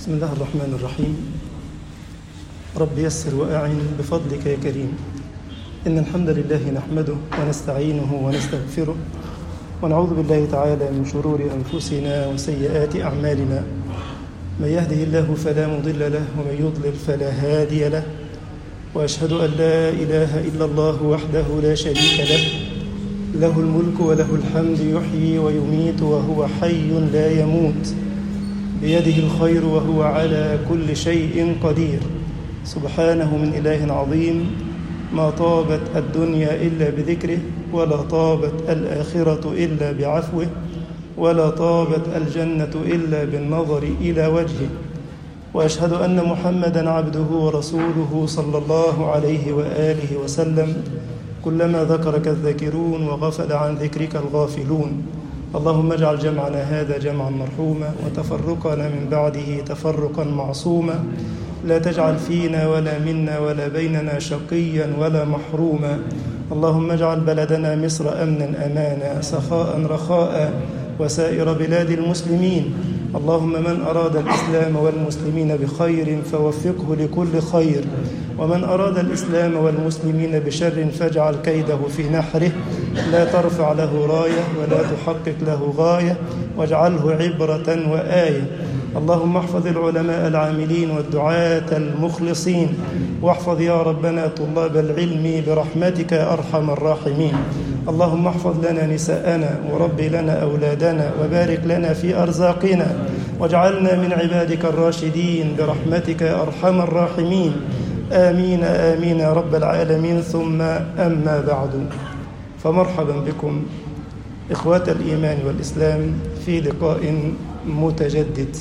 بسم الله الرحمن الرحيم رب يسر وأعن بفضلك يا كريم إن الحمد لله نحمده ونستعينه ونستغفره ونعوذ بالله تعالى من شرور أنفسنا وسيئات أعمالنا من يهده الله فلا مضل له ومن يضلل فلا هادي له وأشهد أن لا إله إلا الله وحده لا شريك له له الملك وله الحمد يحيي ويميت وهو حي لا يموت بيده الخير وهو على كل شيء قدير سبحانه من إله عظيم ما طابت الدنيا إلا بذكره ولا طابت الآخرة إلا بعفوه ولا طابت الجنة إلا بالنظر إلى وجهه وأشهد أن محمدا عبده ورسوله صلى الله عليه وآله وسلم كلما ذكرك الذاكرون وغفل عن ذكرك الغافلون اللهم اجعل جمعنا هذا جمعا مرحوما وتفرقنا من بعده تفرقا معصوما لا تجعل فينا ولا منا ولا بيننا شقيا ولا محروما اللهم اجعل بلدنا مصر امنا امانا سخاء رخاء وسائر بلاد المسلمين اللهم من اراد الاسلام والمسلمين بخير فوفقه لكل خير ومن اراد الاسلام والمسلمين بشر فاجعل كيده في نحره لا ترفع له رايه ولا تحقق له غايه واجعله عبره وايه اللهم احفظ العلماء العاملين والدعاة المخلصين واحفظ يا ربنا طلاب العلم برحمتك يا أرحم الراحمين اللهم احفظ لنا نساءنا وربي لنا أولادنا وبارك لنا في أرزاقنا واجعلنا من عبادك الراشدين برحمتك يا أرحم الراحمين آمين آمين يا رب العالمين ثم أما بعد فمرحبا بكم إخوة الإيمان والإسلام في لقاء متجدد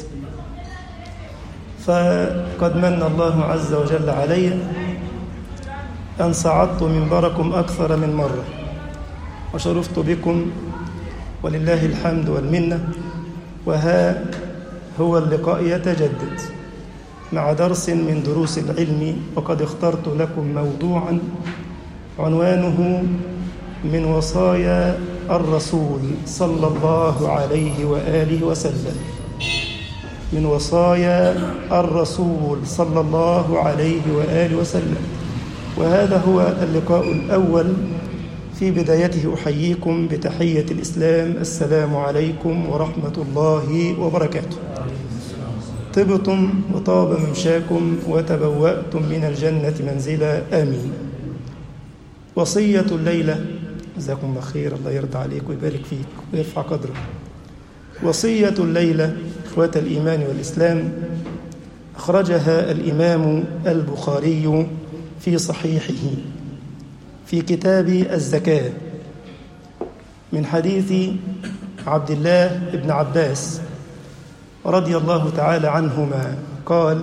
فقد من الله عز وجل علي أن صعدت منبركم أكثر من مرة وشرفت بكم ولله الحمد والمنة وها هو اللقاء يتجدد مع درس من دروس العلم وقد اخترت لكم موضوعا عنوانه من وصايا الرسول صلى الله عليه وآله وسلم من وصايا الرسول صلى الله عليه وآله وسلم وهذا هو اللقاء الأول في بدايته أحييكم بتحية الإسلام السلام عليكم ورحمة الله وبركاته طبتم وطاب ممشاكم وتبوأتم من الجنة منزلا آمين وصية الليلة جزاكم الله خير الله يرضى عليك ويبارك فيك ويرفع قدرك وصية الليلة إخوة الإيمان والإسلام أخرجها الإمام البخاري في صحيحه في كتاب الزكاة من حديث عبد الله بن عباس رضي الله تعالى عنهما قال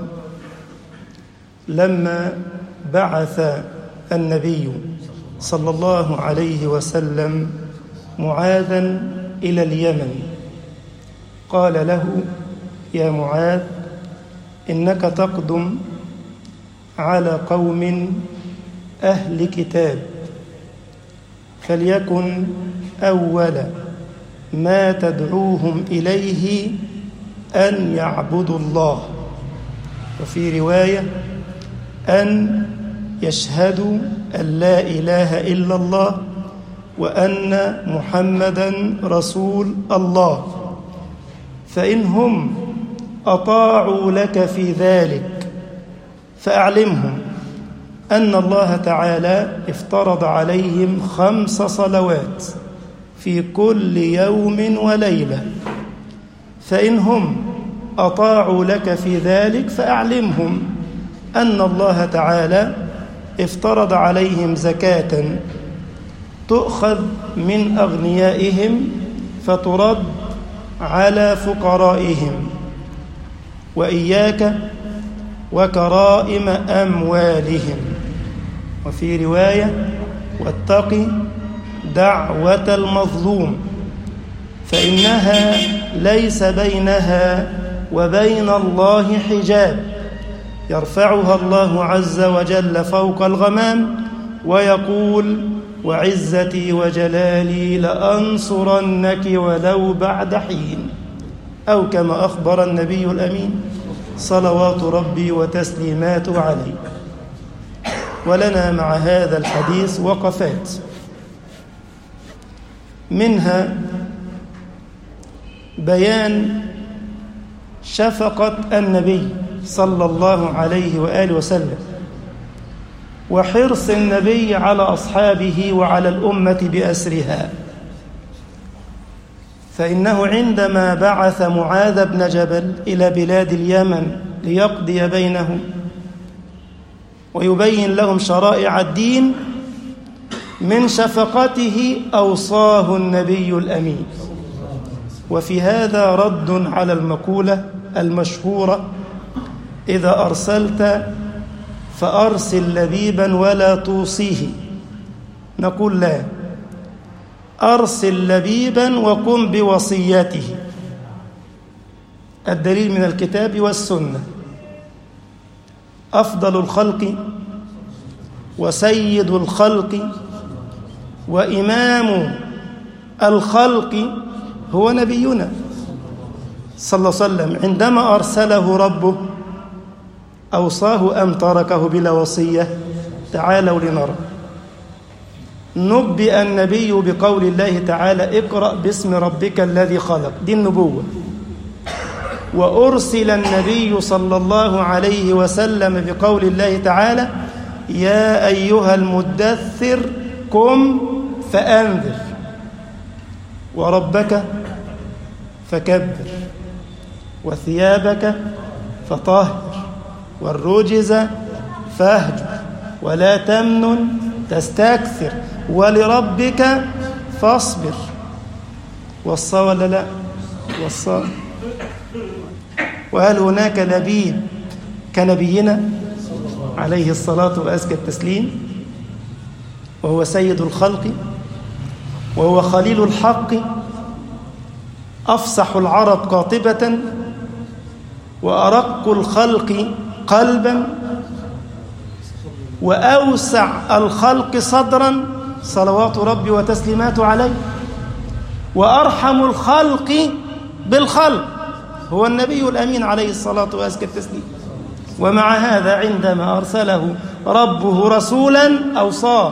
لما بعث النبي صلى الله عليه وسلم معاذا إلى اليمن قال له يا معاذ إنك تقدم على قوم أهل كتاب فليكن أول ما تدعوهم إليه أن يعبدوا الله وفي رواية أن يشهدوا أن لا إله إلا الله وأن محمدا رسول الله فإنهم أطاعوا لك في ذلك فأعلمهم أن الله تعالى افترض عليهم خمس صلوات في كل يوم وليلة فإنهم أطاعوا لك في ذلك فأعلمهم أن الله تعالى افترض عليهم زكاة تؤخذ من أغنيائهم فترد على فقرائهم وإياك وكرائم أموالهم وفي رواية واتق دعوة المظلوم فإنها ليس بينها وبين الله حجاب يرفعها الله عز وجل فوق الغمام ويقول وعزتي وجلالي لأنصرنك ولو بعد حين أو كما أخبر النبي الأمين صلوات ربي وتسليماته عليه ولنا مع هذا الحديث وقفات منها بيان شفقة النبي صلى الله عليه وآله وسلم وحرص النبي على أصحابه وعلى الأمة بأسرها فإنه عندما بعث معاذ بن جبل إلى بلاد اليمن ليقضي بينهم ويبين لهم شرائع الدين من شفقته أوصاه النبي الأمين وفي هذا رد على المقولة المشهورة إذا أرسلت فأرسل لبيبا ولا توصيه نقول لا أرسل لبيبا وقم بوصيته الدليل من الكتاب والسنة أفضل الخلق وسيد الخلق وإمام الخلق هو نبينا صلى الله عليه وسلم عندما أرسله ربه أوصاه أم تركه بلا وصية تعالوا لنرى نبئ النبي بقول الله تعالى اقرأ باسم ربك الذي خلق دي النبوة وأرسل النبي صلى الله عليه وسلم بقول الله تعالى يا أيها المدثر قم فأنذر وربك فكبر وثيابك فطهر والرجز فاهجر ولا تمنن تستكثر ولربك فاصبر وصى ولا لا وصى وهل هناك لبيب كنبينا عليه الصلاة وأزكى التسليم وهو سيد الخلق وهو خليل الحق أفصح العرب قاطبة وأرق الخلق قلبا وأوسع الخلق صدرا صلوات ربي وتسليماته عليه وأرحم الخلق بالخلق هو النبي الأمين عليه الصلاة وأزكى التسليم ومع هذا عندما أرسله ربه رسولا أوصاه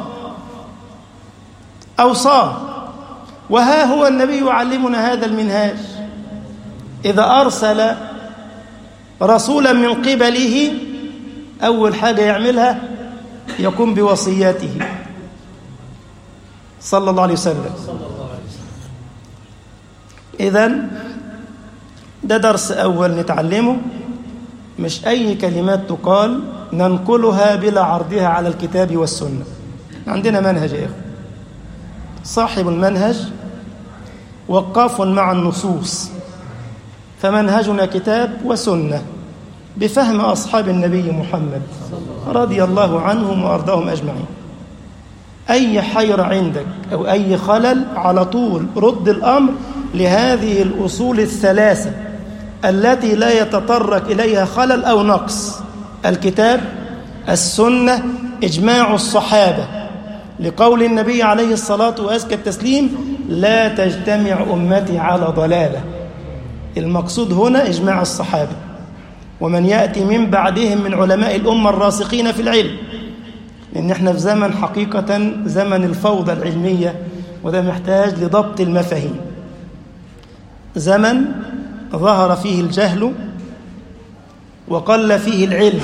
أوصاه وها هو النبي يعلمنا هذا المنهاج إذا أرسل رسولا من قبله أول حاجة يعملها يقوم بوصياته صلى الله عليه وسلم إذن ده درس أول نتعلمه مش أي كلمات تقال ننقلها بلا عرضها على الكتاب والسنة عندنا منهج يا إخوة صاحب المنهج وقاف مع النصوص فمنهجنا كتاب وسنة بفهم أصحاب النبي محمد رضي الله عنهم وأرضاهم أجمعين أي حير عندك أو أي خلل على طول رد الأمر لهذه الأصول الثلاثة التي لا يتطرق إليها خلل أو نقص الكتاب السنة إجماع الصحابة لقول النبي عليه الصلاة وأزكى التسليم لا تجتمع أمتي على ضلالة المقصود هنا إجماع الصحابة ومن يأتي من بعدهم من علماء الأمة الراسخين في العلم لأن احنا في زمن حقيقة زمن الفوضى العلمية وده محتاج لضبط المفاهيم زمن ظهر فيه الجهل وقل فيه العلم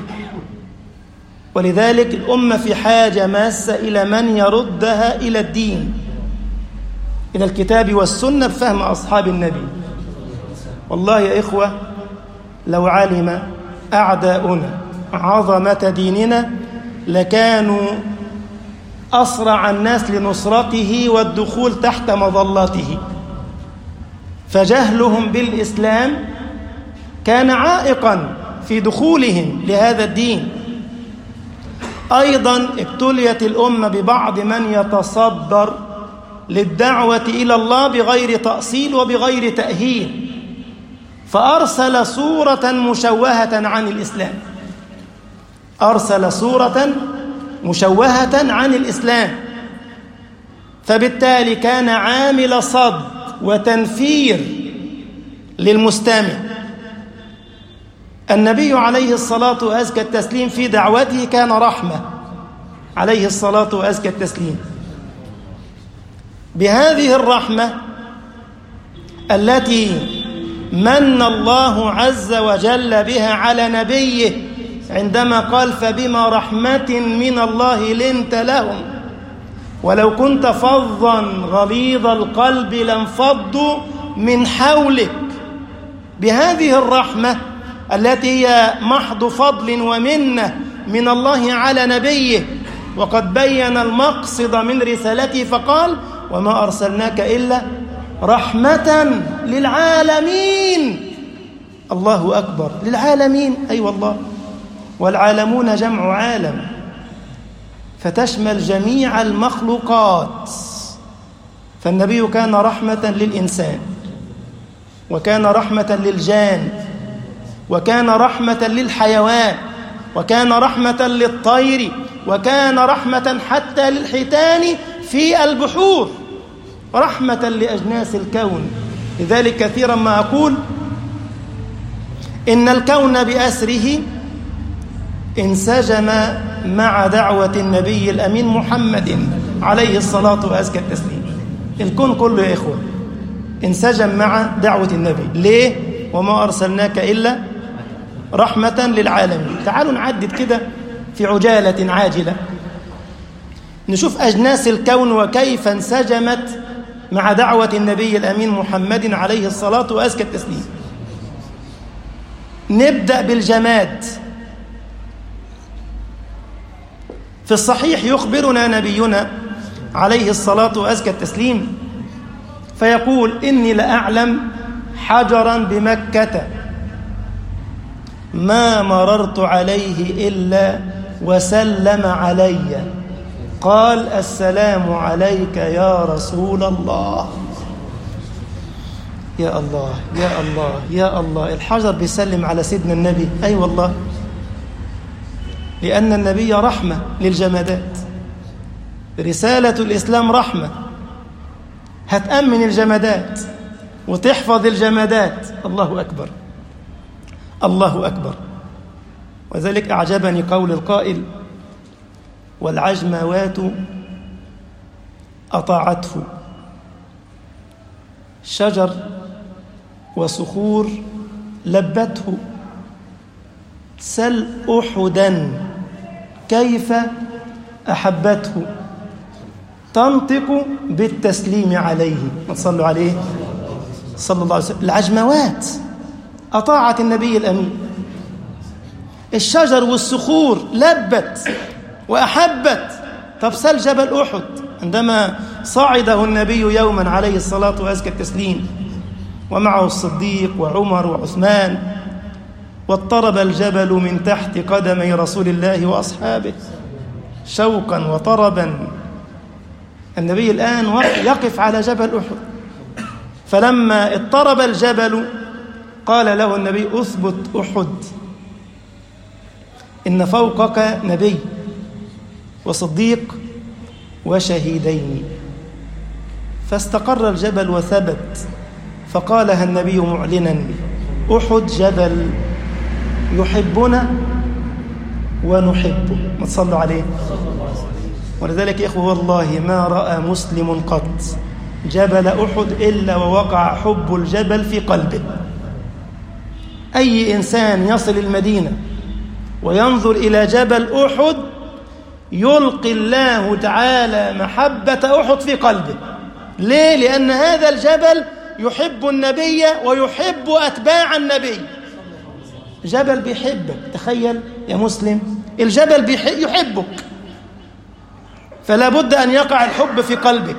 ولذلك الأمة في حاجة ماسة إلى من يردها إلى الدين إلى الكتاب والسنة بفهم أصحاب النبي والله يا إخوة لو علم أعداؤنا عظمة ديننا لكانوا أسرع الناس لنصرته والدخول تحت مظلته فجهلهم بالإسلام كان عائقا في دخولهم لهذا الدين أيضا ابتليت الأمة ببعض من يتصدر للدعوة إلى الله بغير تأصيل وبغير تأهيل فأرسل صورة مشوهة عن الإسلام أرسل صورة مشوهة عن الإسلام فبالتالي كان عامل صد وتنفير للمستمع النبي عليه الصلاة وأزكى التسليم في دعوته كان رحمة عليه الصلاة وأزكى التسليم بهذه الرحمة التي من الله عز وجل بها على نبيه عندما قال فبما رحمة من الله لنت لهم ولو كنت فظا غليظ القلب لانفضوا من حولك بهذه الرحمة التي هي محض فضل ومنة من الله على نبيه وقد بين المقصد من رسالته فقال وما أرسلناك إلا رحمة للعالمين الله أكبر للعالمين أي أيوة والله والعالمون جمع عالم فتشمل جميع المخلوقات فالنبي كان رحمة للإنسان وكان رحمة للجان وكان رحمة للحيوان وكان رحمة للطير وكان رحمة حتى للحيتان في البحور رحمة لأجناس الكون لذلك كثيرا ما أقول إن الكون بأسره انسجم مع دعوة النبي الأمين محمد عليه الصلاة وأزكى التسليم الكون كله يا إخوة انسجم مع دعوة النبي ليه؟ وما أرسلناك إلا رحمة للعالمين تعالوا نعدد كده في عجالة عاجلة نشوف أجناس الكون وكيف انسجمت مع دعوة النبي الأمين محمد عليه الصلاة وأزكى التسليم نبدأ بالجماد في الصحيح يخبرنا نبينا عليه الصلاة وأزكى التسليم فيقول إني لأعلم حجرا بمكة ما مررت عليه إلا وسلم علي قال السلام عليك يا رسول الله يا الله يا الله يا الله الحجر بيسلم على سيدنا النبي أي أيوة والله لأن النبي رحمة للجمادات رسالة الإسلام رحمة هتأمن الجمادات وتحفظ الجمادات الله أكبر الله أكبر وذلك أعجبني قول القائل والعجموات أطاعته شجر وصخور لبته سل أحدا كيف أحبته تنطق بالتسليم عليه ما تصلوا عليه صلى الله عليه وسلم العجموات أطاعت النبي الأمين الشجر والصخور لبت وأحبت طب سل جبل أحد عندما صعده النبي يوما عليه الصلاة وأزكى التسليم ومعه الصديق وعمر وعثمان واضطرب الجبل من تحت قدمي رسول الله وأصحابه شوقا وطربا النبي الآن يقف على جبل أحد فلما اضطرب الجبل قال له النبي أثبت أحد إن فوقك نبي وصديق وشهيدين فاستقر الجبل وثبت فقالها النبي معلنا أحد جبل يحبنا ونحبه ما تصلوا عليه ولذلك يا إخوة والله ما رأى مسلم قط جبل أحد إلا ووقع حب الجبل في قلبه أي إنسان يصل المدينة وينظر إلى جبل أحد يلقي الله تعالى محبة أحد في قلبه ليه؟ لأن هذا الجبل يحب النبي ويحب أتباع النبي جبل بيحبك تخيل يا مسلم الجبل بيحب يحبك فلا بد أن يقع الحب في قلبك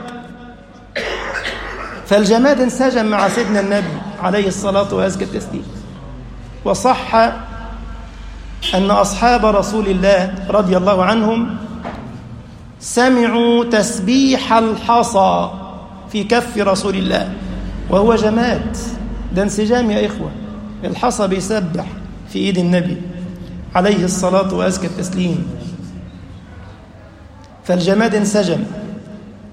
فالجماد انسجم مع سيدنا النبي عليه الصلاة وأزكى التسليم وصح أن أصحاب رسول الله رضي الله عنهم سمعوا تسبيح الحصى في كف رسول الله وهو جماد ده انسجام يا إخوة الحصى بيسبح في إيد النبي عليه الصلاة وأزكى التسليم فالجماد انسجم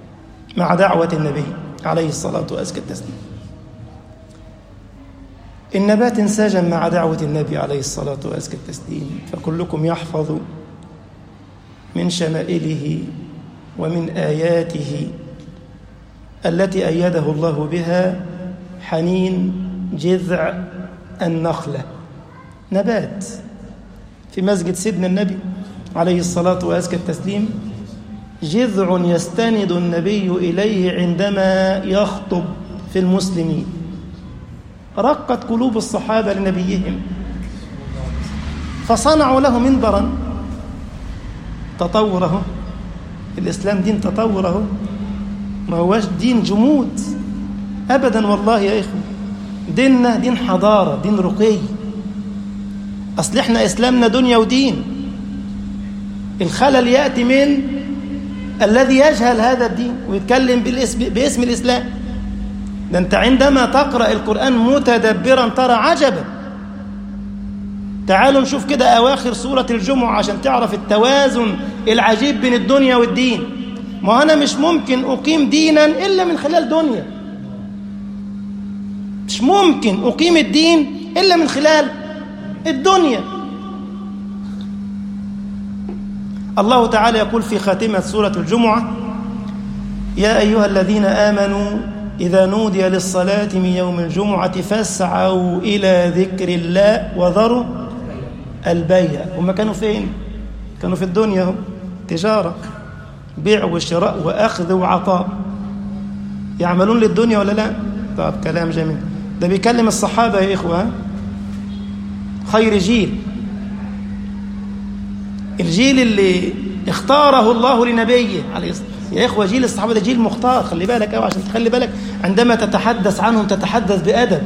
مع دعوة النبي عليه الصلاة وأزكى التسليم النبات انسجم مع دعوة النبي عليه الصلاة وأزكى التسليم فكلكم يحفظ من شمائله ومن آياته التي أيده الله بها حنين جذع النخلة نبات في مسجد سيدنا النبي عليه الصلاة وأزكى التسليم جذع يستند النبي إليه عندما يخطب في المسلمين رقت قلوب الصحابة لنبيهم فصنعوا له منبرا تطوره الإسلام دين تطوره ما هوش دين جمود أبدا والله يا إخوة ديننا دين حضارة دين رقي أصل إحنا إسلامنا دنيا ودين الخلل يأتي من الذي يجهل هذا الدين ويتكلم بالاسم باسم الإسلام ده أنت عندما تقرأ القرآن متدبرا ترى عجبا تعالوا نشوف كده أواخر سورة الجمعة عشان تعرف التوازن العجيب بين الدنيا والدين ما أنا مش ممكن أقيم دينا إلا من خلال دنيا مش ممكن أقيم الدين إلا من خلال الدنيا الله تعالى يقول في خاتمة سورة الجمعة يا أيها الذين آمنوا إذا نودي للصلاة من يوم الجمعة فاسعوا إلى ذكر الله وذروا البيع هم كانوا فين؟ كانوا في الدنيا هم تجارة بيع وشراء وأخذ وعطاء يعملون للدنيا ولا لا؟ طب كلام جميل ده بيكلم الصحابة يا إخوة خير جيل الجيل اللي اختاره الله لنبيه عليه الصلاة يا إخوة جيل الصحابة ده جيل مختار خلي بالك أو عشان تخلي بالك عندما تتحدث عنهم تتحدث بأدب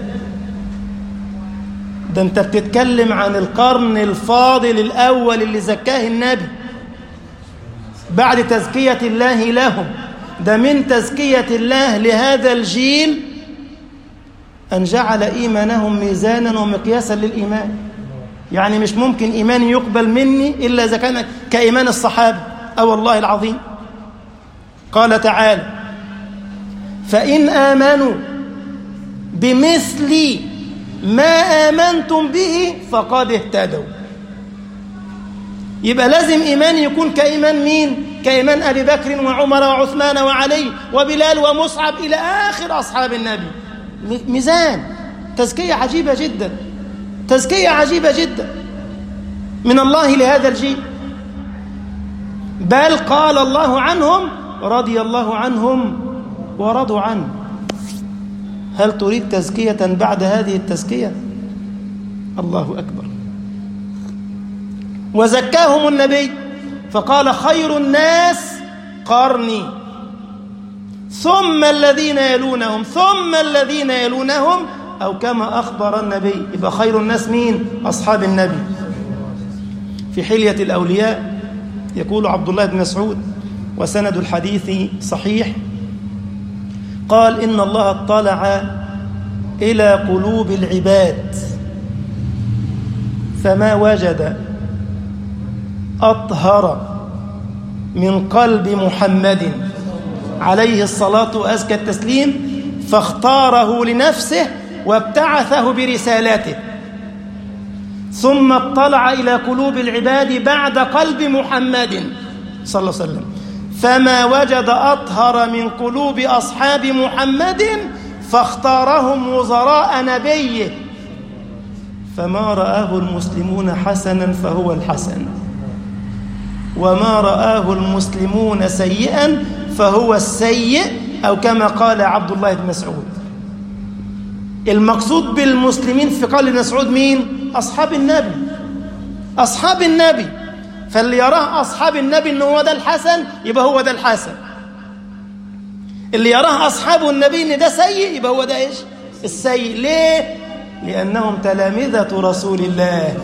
ده أنت بتتكلم عن القرن الفاضل الأول اللي زكاه النبي بعد تزكية الله لهم ده من تزكية الله لهذا الجيل أن جعل إيمانهم ميزانا ومقياسا للإيمان يعني مش ممكن إيمان يقبل مني إلا إذا كان كإيمان الصحابة أو الله العظيم قال تعالى فإن آمنوا بمثل ما آمنتم به فقد اهتدوا يبقى لازم إيمان يكون كإيمان مين؟ كإيمان أبي بكر وعمر وعثمان وعلي وبلال ومصعب إلى آخر أصحاب النبي ميزان تزكية عجيبة جدا تزكية عجيبة جدا من الله لهذا الجيل بل قال الله عنهم رضي الله عنهم ورضوا عنه هل تريد تزكية بعد هذه التزكية الله أكبر وزكاهم النبي فقال خير الناس قرني ثم الذين يلونهم ثم الذين يلونهم أو كما أخبر النبي يبقى خير الناس مين أصحاب النبي في حلية الأولياء يقول عبد الله بن مسعود وسند الحديث صحيح قال إن الله اطلع إلى قلوب العباد فما وجد أطهر من قلب محمد عليه الصلاة وأزكى التسليم فاختاره لنفسه وابتعثه برسالته ثم اطلع إلى قلوب العباد بعد قلب محمد صلى الله عليه وسلم فما وجد أطهر من قلوب أصحاب محمد فاختارهم وزراء نبيه فما رآه المسلمون حسنا فهو الحسن وما رآه المسلمون سيئا فهو السيء أو كما قال عبد الله بن مسعود المقصود بالمسلمين في قول مسعود مين أصحاب النبي أصحاب النبي فاللي يراه أصحاب النبي إن هو ده الحسن يبقى هو ده الحسن اللي يراه أصحاب النبي إن ده سيء يبقى هو ده إيش السيء ليه لأنهم تلامذة رسول الله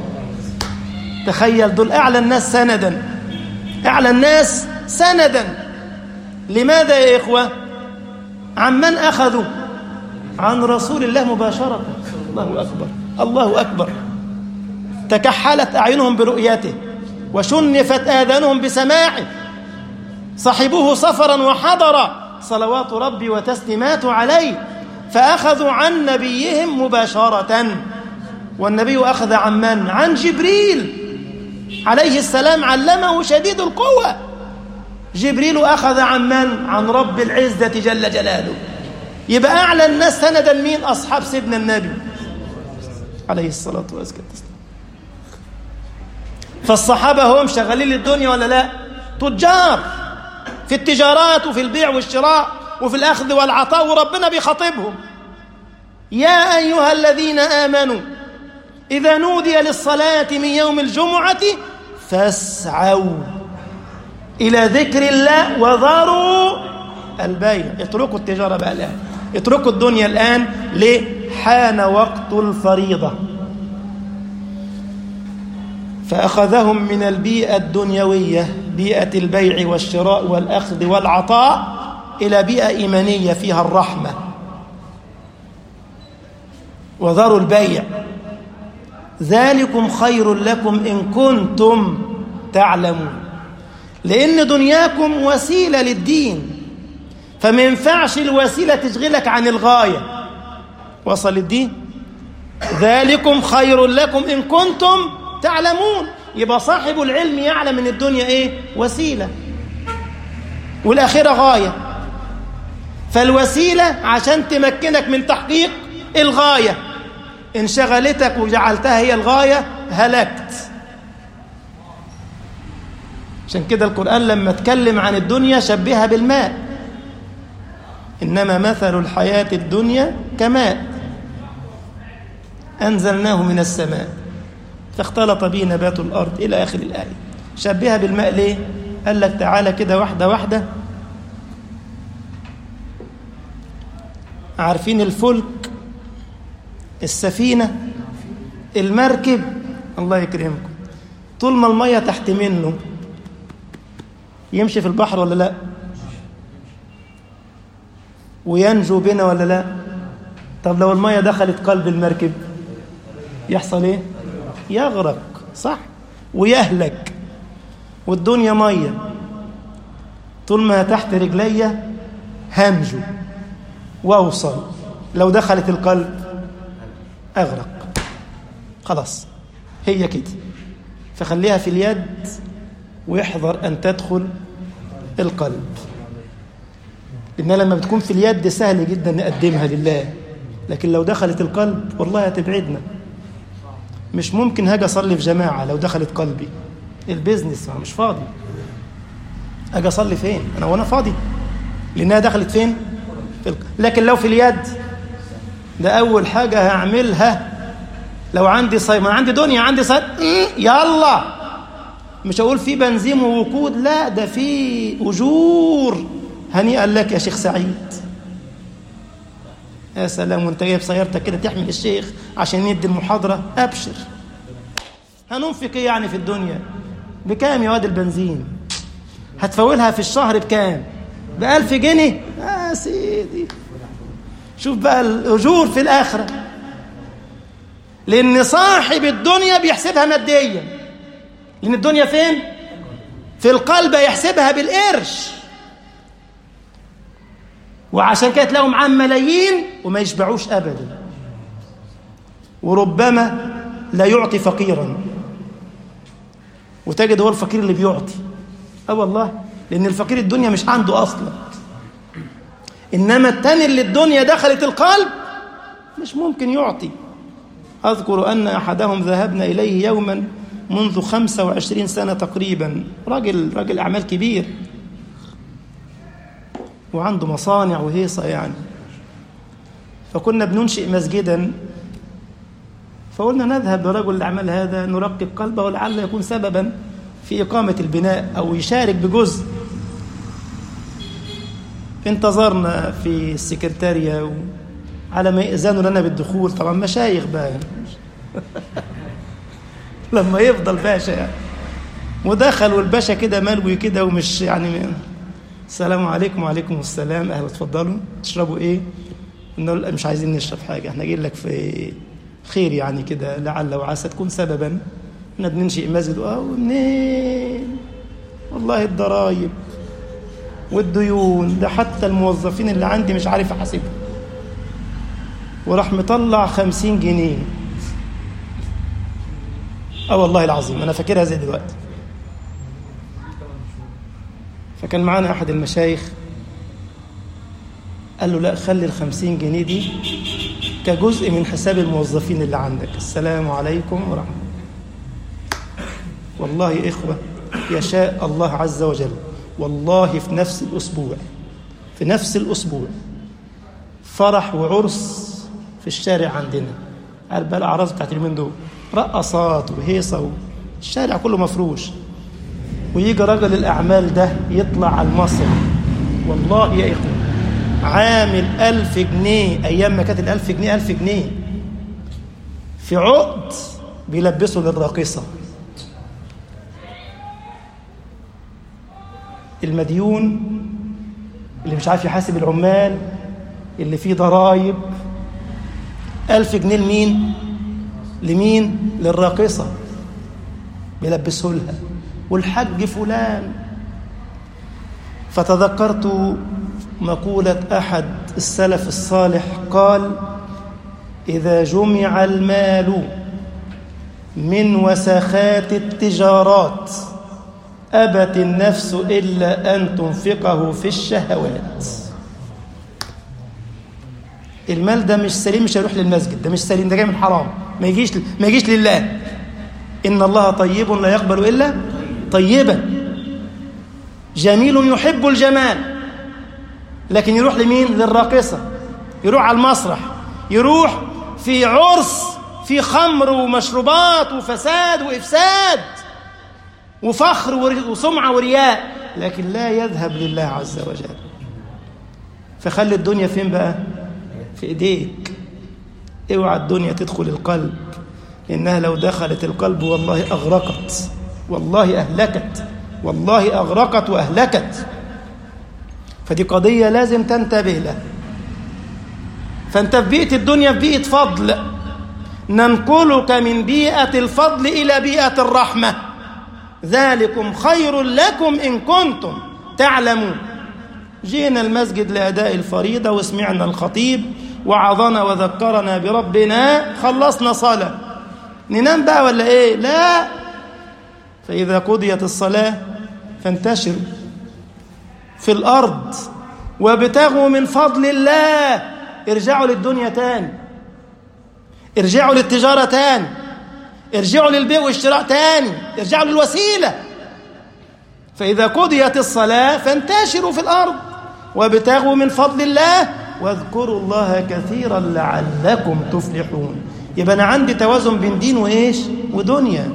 تخيل دول أعلى الناس سندا أعلى الناس سندا لماذا يا إخوة عن من أخذوا عن رسول الله مباشرة الله أكبر الله أكبر تكحلت أعينهم برؤيته وشنفت آذانهم بسماعه صحبوه سفرا وحضرا صلوات ربي وتسليمات عليه فأخذوا عن نبيهم مباشرة والنبي أخذ عن من؟ عن جبريل عليه السلام علمه شديد القوة جبريل أخذ عن من؟ عن رب العزة جل جلاله يبقى أعلى الناس سندا مين؟ أصحاب سيدنا النبي عليه الصلاة والسلام فالصحابة هم شغالين للدنيا ولا لا؟ تجار في التجارات وفي البيع والشراء وفي الأخذ والعطاء وربنا بيخاطبهم يا أيها الذين آمنوا إذا نودي للصلاة من يوم الجمعة فاسعوا إلى ذكر الله وذروا البيع اتركوا التجارة بقى الآن اتركوا الدنيا الآن ليه؟ حان وقت الفريضة فأخذهم من البيئة الدنيوية بيئة البيع والشراء والأخذ والعطاء إلى بيئة إيمانية فيها الرحمة وذروا البيع ذلكم خير لكم إن كنتم تعلمون لأن دنياكم وسيلة للدين فما ينفعش الوسيلة تشغلك عن الغاية وصل الدين ذلكم خير لكم إن كنتم تعلمون يبقى صاحب العلم يعلم ان الدنيا ايه وسيله والاخره غايه فالوسيله عشان تمكنك من تحقيق الغايه ان شغلتك وجعلتها هي الغايه هلكت عشان كده القران لما اتكلم عن الدنيا شبهها بالماء انما مثل الحياه الدنيا كماء انزلناه من السماء فاختلط به نبات الأرض إلى آخر الآية شبهها بالماء ليه؟ قال لك تعالى كده واحدة واحدة عارفين الفلك السفينة المركب الله يكرمكم طول ما المية تحت منه يمشي في البحر ولا لا وينجو بنا ولا لا طب لو المية دخلت قلب المركب يحصل ايه يغرق صح ويهلك والدنيا ميه طول ما تحت رجلي همجو واوصل لو دخلت القلب اغرق خلاص هي كده فخليها في اليد ويحذر ان تدخل القلب لأنها لما بتكون في اليد سهل جدا نقدمها لله لكن لو دخلت القلب والله هتبعدنا مش ممكن هاجي اصلي في جماعه لو دخلت قلبي البيزنس مش فاضي اجي اصلي فين انا وانا فاضي لانها دخلت فين في الق... لكن لو في اليد ده اول حاجه هعملها لو عندي صيد ما عندي دنيا عندي صيد يلا مش هقول في بنزين ووقود لا ده في اجور هنيئا لك يا شيخ سعيد يا سلام وانت جايب سيارتك كده تحمل الشيخ عشان يدي المحاضرة أبشر هننفق ايه يعني في الدنيا بكام يا واد البنزين هتفولها في الشهر بكام بألف جنيه يا سيدي شوف بقى الأجور في الآخرة لأن صاحب الدنيا بيحسبها ماديا لأن الدنيا فين في القلب يحسبها بالقرش وعشان كده تلاقوا معاه ملايين وما يشبعوش ابدا وربما لا يعطي فقيرا وتجد هو الفقير اللي بيعطي اه والله لان الفقير الدنيا مش عنده اصلا انما التاني اللي الدنيا دخلت القلب مش ممكن يعطي اذكر ان احدهم ذهبنا اليه يوما منذ 25 سنه تقريبا راجل راجل اعمال كبير وعنده مصانع وهيصة يعني فكنا بننشئ مسجدا فقلنا نذهب لرجل الأعمال هذا نرقب قلبه ولعل يكون سببا في إقامة البناء أو يشارك بجزء انتظرنا في السكرتارية على ما يأذنوا لنا بالدخول طبعا مشايخ بقى لما يفضل باشا يعني ودخل والباشا كده ملوي كده ومش يعني السلام عليكم وعليكم السلام اهلا اتفضلوا تشربوا ايه قلنا مش عايزين نشرب حاجه احنا جايين لك في خير يعني كده لعل وعسى تكون سببا احنا بننشئ مسجد اه منين والله الضرايب والديون ده حتى الموظفين اللي عندي مش عارف احاسبهم وراح مطلع خمسين جنيه اه والله العظيم انا فاكرها زي دلوقتي فكان معانا احد المشايخ قال له لا خلي الخمسين جنيه دي كجزء من حساب الموظفين اللي عندك السلام عليكم ورحمة والله يا إخوة يشاء الله عز وجل والله في نفس الأسبوع في نفس الأسبوع فرح وعرس في الشارع عندنا عارف بقى الأعراض بتاعت اليومين دول رقصات وهيصة الشارع كله مفروش ويجي رجل الأعمال ده يطلع على المسرح والله يا إخوة عامل ألف جنيه أيام ما كانت الألف جنيه ألف جنيه في عقد بيلبسه للراقصة المديون اللي مش عارف يحاسب العمال اللي فيه ضرايب ألف جنيه لمين لمين للراقصة بيلبسه لها والحج فلان فتذكرت مقولة أحد السلف الصالح قال إذا جمع المال من وسخات التجارات أبت النفس إلا أن تنفقه في الشهوات المال ده مش سليم مش هيروح للمسجد ده مش سليم ده جاي من حرام ما يجيش ما يجيش لله إن الله طيب لا يقبل إلا طيبا جميل يحب الجمال لكن يروح لمين للراقصة يروح على المسرح يروح في عرس في خمر ومشروبات وفساد وإفساد وفخر وسمعة ورياء لكن لا يذهب لله عز وجل فخلي الدنيا فين بقى في ايديك اوعى الدنيا تدخل القلب انها لو دخلت القلب والله اغرقت والله اهلكت والله اغرقت واهلكت فدي قضيه لازم تنتبه لها فانت في بيئه الدنيا في بيئه فضل ننقلك من بيئه الفضل الى بيئه الرحمه ذلكم خير لكم ان كنتم تعلمون جينا المسجد لاداء الفريضه وسمعنا الخطيب وعظنا وذكرنا بربنا خلصنا صلاه ننام بقى ولا ايه لا فاذا قضيت الصلاه فانتشروا في الارض وابتغوا من فضل الله ارجعوا للدنيا تاني ارجعوا للتجاره تاني ارجعوا للبيع والشراء تاني ارجعوا للوسيله فاذا قضيت الصلاه فانتشروا في الارض وابتغوا من فضل الله واذكروا الله كثيرا لعلكم تفلحون يبقى انا عندي توازن بين دين وايش ودنيا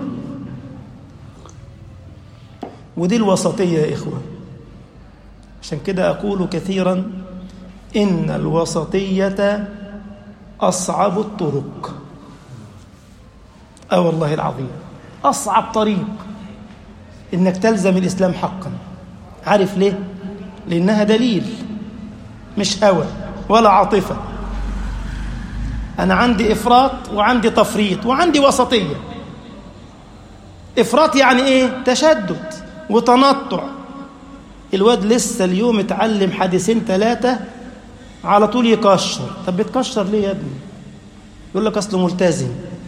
ودي الوسطيه يا اخوه عشان كده اقول كثيرا ان الوسطيه اصعب الطرق اه والله العظيم اصعب طريق انك تلزم الاسلام حقا عارف ليه لانها دليل مش هوى ولا عاطفه انا عندي افراط وعندي تفريط وعندي وسطيه افراط يعني ايه تشدد وتنطع الواد لسه اليوم اتعلم حديثين ثلاثه على طول يكشر طب بتكشر ليه يا ابني يقول لك اصله ملتزم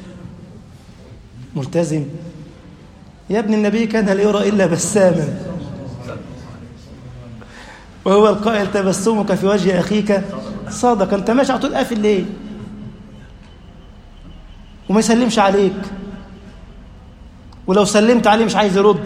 ملتزم يا ابن النبي كان لا يرى الا بساما وهو القائل تبسمك في وجه اخيك صادق انت ماشي على طول قافل ليه وما يسلمش عليك ولو سلمت عليه مش عايز يرد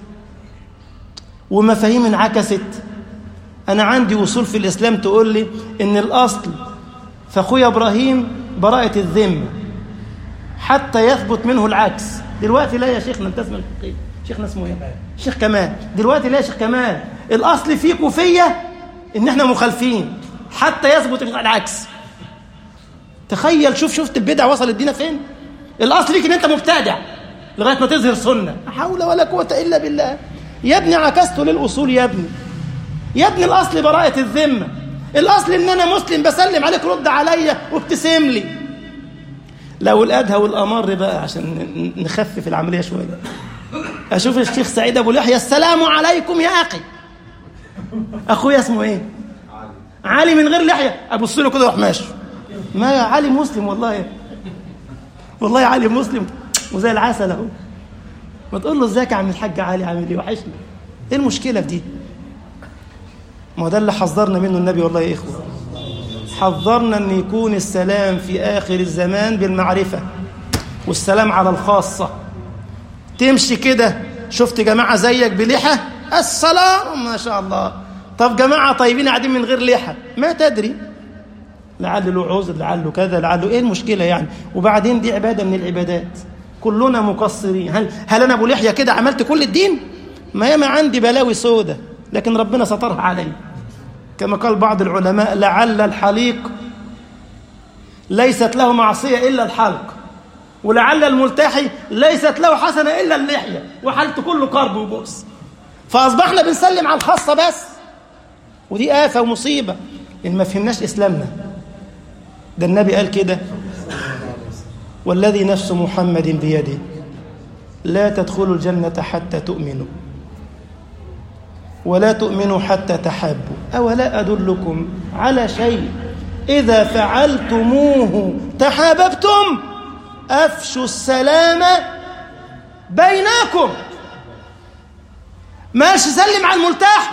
ومفاهيم انعكست انا عندي وصول في الاسلام تقول لي ان الاصل فاخويا ابراهيم براءه الذمه حتى يثبت منه العكس دلوقتي لا يا شيخنا انت اسمك ايه شيخنا اسمه ايه شيخ كمال دلوقتي لا يا شيخ كمال الاصل فيك وفيا ان احنا مخالفين حتى يثبت العكس تخيل شوف شفت البدع وصلت بينا فين الاصل فيك ان انت مبتدع لغايه ما تظهر سنه لا حول ولا قوه الا بالله يا ابني عكست للاصول يا ابني يا ابني الاصل براءه الذمه الاصل ان انا مسلم بسلم عليك رد عليا وابتسم لي لو الادهى والامر بقى عشان نخفف العمليه شويه اشوف الشيخ سعيد ابو اليحيى السلام عليكم يا اخي اخويا اسمه ايه علي علي من غير لحيه ابص له كده واروح ماشي ما علي مسلم والله والله علي مسلم وزي العسل اهو ما تقول له ازيك يا عم الحاج علي عامل ايه وحشني ايه المشكله في دي ما هو ده اللي حذرنا منه النبي والله يا اخوه حذرنا ان يكون السلام في اخر الزمان بالمعرفه والسلام على الخاصه تمشي كده شفت جماعه زيك بلحى السلام ما شاء الله طب جماعه طيبين قاعدين من غير لحى ما تدري لعل له عذر لعله كذا لعله ايه المشكله يعني وبعدين دي عباده من العبادات كلنا مقصرين هل هل انا ابو لحيه كده عملت كل الدين ما ياما عندي بلاوي سودة لكن ربنا سترها علي كما قال بعض العلماء لعل الحليق ليست له معصيه الا الحلق ولعل الملتحي ليست له حسنه الا اللحيه وحالته كله كرب وبؤس فاصبحنا بنسلم على الخاصه بس ودي آفة ومصيبة إن ما فهمناش إسلامنا ده النبي قال كده والذي نفس محمد بيده لا تدخلوا الجنة حتى تؤمنوا ولا تؤمنوا حتى تحابوا أولا أدلكم على شيء إذا فعلتموه تحاببتم أفشوا السلام بينكم ماشي سلم على الملتحي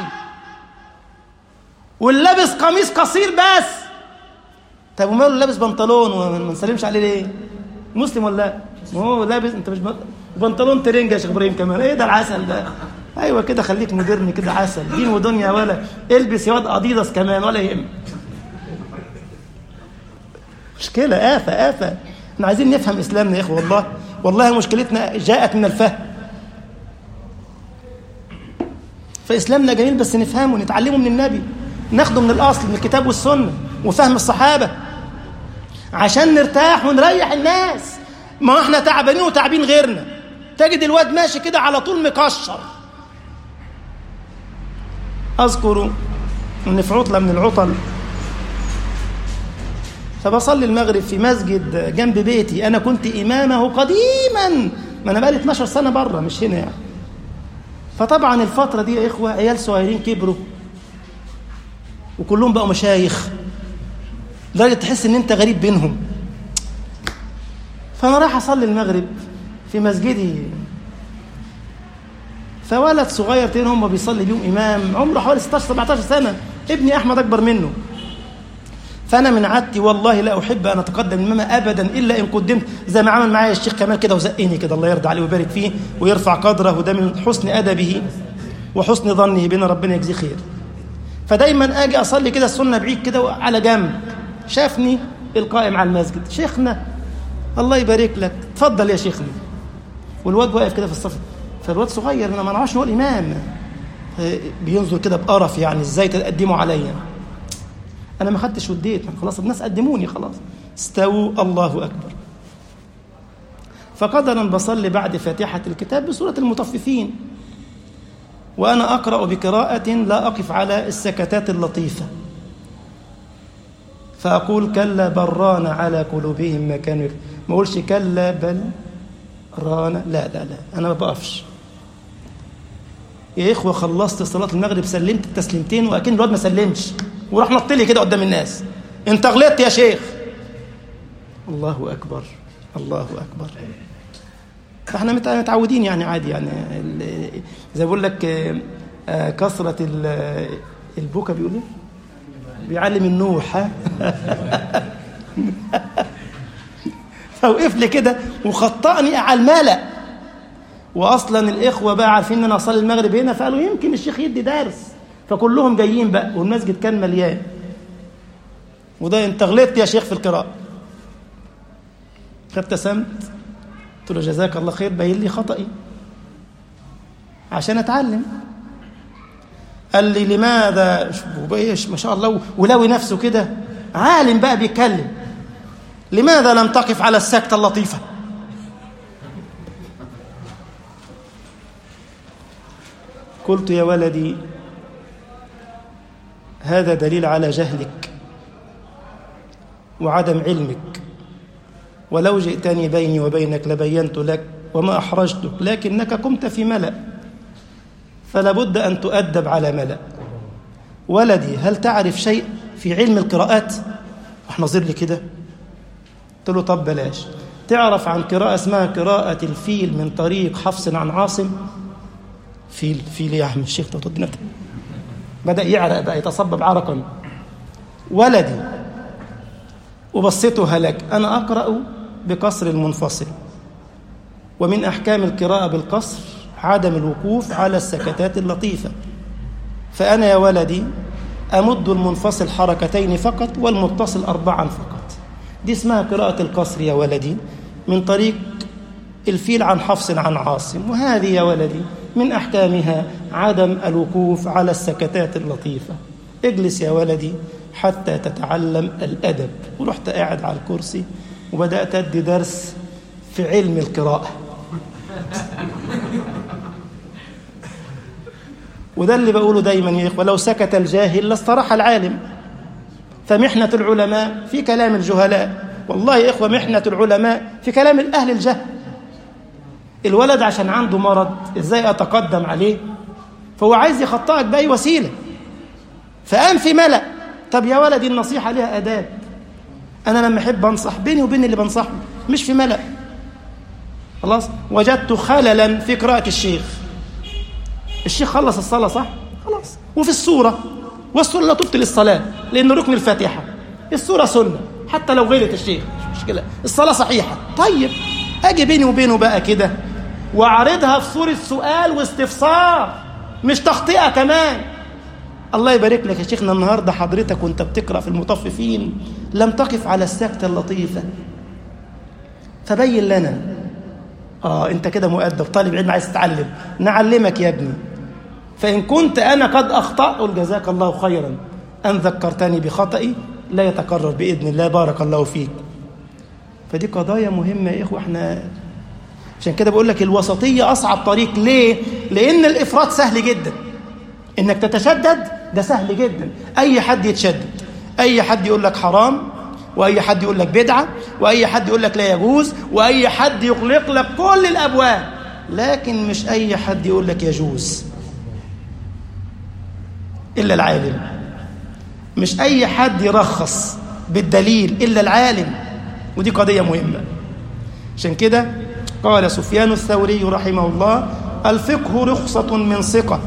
واللابس قميص قصير بس طب وماله لابس بنطلون وما نسلمش عليه ليه مسلم ولا لا ما هو لابس انت مش بنطلون ترنج يا شيخ ابراهيم كمان ايه ده العسل ده ايوه كده خليك مودرن كده عسل دين ودنيا ولا البس يا واد اديداس كمان ولا يهمك مشكلة آفة آفة احنا عايزين نفهم إسلامنا يا إخوة والله والله مشكلتنا جاءت من الفهم فإسلامنا جميل بس نفهمه ونتعلمه من النبي ناخده من الأصل من الكتاب والسنة وفهم الصحابة عشان نرتاح ونريح الناس ما احنا تعبانين وتعبين غيرنا تجد الواد ماشي كده على طول مكشر أذكر أن في عطلة من العطل فبصلي المغرب في مسجد جنب بيتي أنا كنت إمامه قديما ما أنا بقالي 12 سنة بره مش هنا يعني فطبعا الفترة دي يا إخوة عيال صغيرين كبروا وكلهم بقوا مشايخ لدرجة تحس إن أنت غريب بينهم فأنا رايح أصلي المغرب في مسجدي فولد صغير تاني هم بيصلي بيهم إمام عمره حوالي 16 17 سنة ابني أحمد أكبر منه فأنا من عادتي والله لا أحب أن أتقدم الإمامة أبدا إلا إن قدمت زي ما عمل معايا الشيخ كمال كده وزقني كده الله يرضى عليه ويبارك فيه ويرفع قدره وده من حسن أدبه وحسن ظنه بنا ربنا يجزيه خير فدايما أجي أصلي كده السنة بعيد كده على جنب شافني القائم على المسجد شيخنا الله يبارك لك اتفضل يا شيخنا والواد واقف كده في الصف فالواد صغير انا ما نعرفش هو الامام بينظر كده بقرف يعني ازاي تقدموا عليا انا ما خدتش وديت خلاص الناس قدموني خلاص استووا الله اكبر فقدرا بصلي بعد فاتحه الكتاب بسوره المطففين وانا اقرا بقراءه لا اقف على السكتات اللطيفه فاقول كلا بل ران على قلوبهم ما كانوا ما اقولش كلا بل ران لا لا لا انا ما بقفش يا اخوه خلصت صلاه المغرب سلمت التسليمتين واكن الواد ما سلمش وراح نط لي كده قدام الناس انت غلطت يا شيخ الله اكبر الله اكبر فاحنا متعودين يعني عادي يعني زي بقول لك كثره البكا بيقول ايه بيعلم النوح ها فوقف لي كده وخطأني على الملأ واصلا الاخوه بقى عارفين ان انا اصلي المغرب هنا فقالوا يمكن الشيخ يدي درس فكلهم جايين بقى والمسجد كان مليان وده انت غلطت يا شيخ في القراءه فابتسمت قلت له جزاك الله خير بين لي خطأي عشان اتعلم قال لي لماذا ما شاء الله ولوي نفسه كده عالم بقى بيتكلم لماذا لم تقف على السكتة اللطيفة قلت يا ولدي هذا دليل على جهلك وعدم علمك ولو جئتني بيني وبينك لبينت لك وما أحرجتك لكنك قمت في ملأ فلا بد أن تؤدب على ملأ ولدي هل تعرف شيء في علم القراءات راح نظر لي كده قلت له طب بلاش تعرف عن قراءة اسمها قراءة الفيل من طريق حفص عن عاصم فيل فيل يا عم الشيخ تودينا بدأ يعرق بقى يتصبب عرقا ولدي وبصيته هلك أنا أقرأ بقصر المنفصل ومن أحكام القراءة بالقصر عدم الوقوف على السكتات اللطيفة فأنا يا ولدي أمد المنفصل حركتين فقط والمتصل أربعا فقط دي اسمها قراءة القصر يا ولدي من طريق الفيل عن حفص عن عاصم وهذه يا ولدي من أحكامها عدم الوقوف على السكتات اللطيفة اجلس يا ولدي حتى تتعلم الأدب ورحت قاعد على الكرسي وبدأت أدي درس في علم القراءة وده اللي بقوله دايما يا إخوة لو سكت الجاهل لاستراح العالم فمحنة العلماء في كلام الجهلاء والله يا إخوة محنة العلماء في كلام الأهل الجهل الولد عشان عنده مرض إزاي أتقدم عليه فهو عايز يخطئك بأي وسيلة فقام في ملأ طب يا ولدي النصيحة لها أداب أنا لما أحب أنصح بيني وبين اللي بنصحه مش في ملأ خلاص وجدت خللا في قراءة الشيخ الشيخ خلص الصلاة صح؟ خلاص وفي السورة والسورة لا تبطل الصلاة لأنه ركن الفاتحة السورة سنة حتى لو غيرت الشيخ مش مشكلة الصلاة صحيحة طيب أجي بيني وبينه بقى كده وأعرضها في صورة سؤال واستفسار مش تخطئة كمان الله يبارك لك يا شيخنا النهاردة حضرتك وانت بتقرأ في المطففين لم تقف على السكتة اللطيفة فبين لنا آه أنت كده مؤدب طالب علم عايز تتعلم نعلمك يا ابني فإن كنت أنا قد أخطأت قل جزاك الله خيرا أن ذكرتني بخطئي لا يتكرر بإذن الله بارك الله فيك فدي قضايا مهمة يا إخوة احنا عشان كده بقول لك الوسطية أصعب طريق ليه؟ لأن الإفراط سهل جدا إنك تتشدد ده سهل جدا أي حد يتشدد أي حد يقول لك حرام وأي حد يقول لك بدعة وأي حد يقول لك لا يجوز وأي حد يغلق لك كل الأبواب لكن مش أي حد يقول لك يجوز إلا العالم مش أي حد يرخص بالدليل إلا العالم ودي قضية مهمة عشان كده قال سفيان الثوري رحمه الله الفقه رخصة من ثقة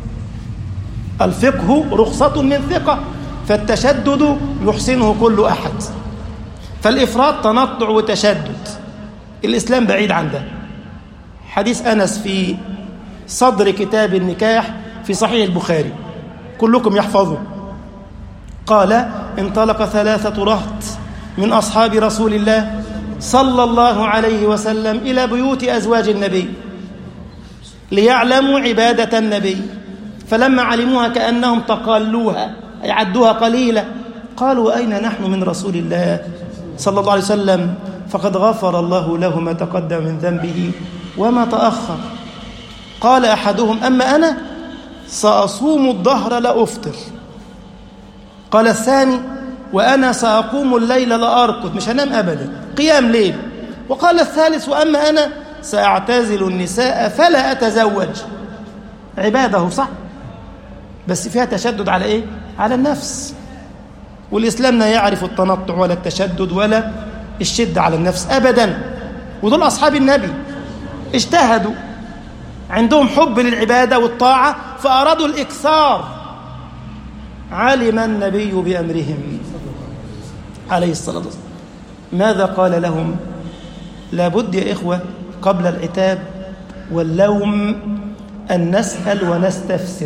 الفقه رخصة من ثقة فالتشدد يحسنه كل أحد فالإفراط تنطع وتشدد الإسلام بعيد عن ده حديث أنس في صدر كتاب النكاح في صحيح البخاري كلكم يحفظه قال انطلق ثلاثة رهط من أصحاب رسول الله صلى الله عليه وسلم إلى بيوت أزواج النبي ليعلموا عبادة النبي فلما علموها كأنهم تقالوها أي عدوها قليلة قالوا أين نحن من رسول الله صلى الله عليه وسلم فقد غفر الله له ما تقدم من ذنبه وما تأخر قال أحدهم أما أنا سأصوم الظهر لا أفطر قال الثاني وأنا سأقوم الليل لا أرقد مش هنام أبدا قيام ليل وقال الثالث وأما أنا سأعتزل النساء فلا أتزوج عباده صح بس فيها تشدد على إيه؟ على النفس والإسلام لا يعرف التنطع ولا التشدد ولا الشدة على النفس أبدا ودول أصحاب النبي اجتهدوا عندهم حب للعبادة والطاعة فأرادوا الإكثار علم النبي بأمرهم عليه الصلاة والسلام ماذا قال لهم لابد يا إخوة قبل العتاب واللوم أن نسأل ونستفسر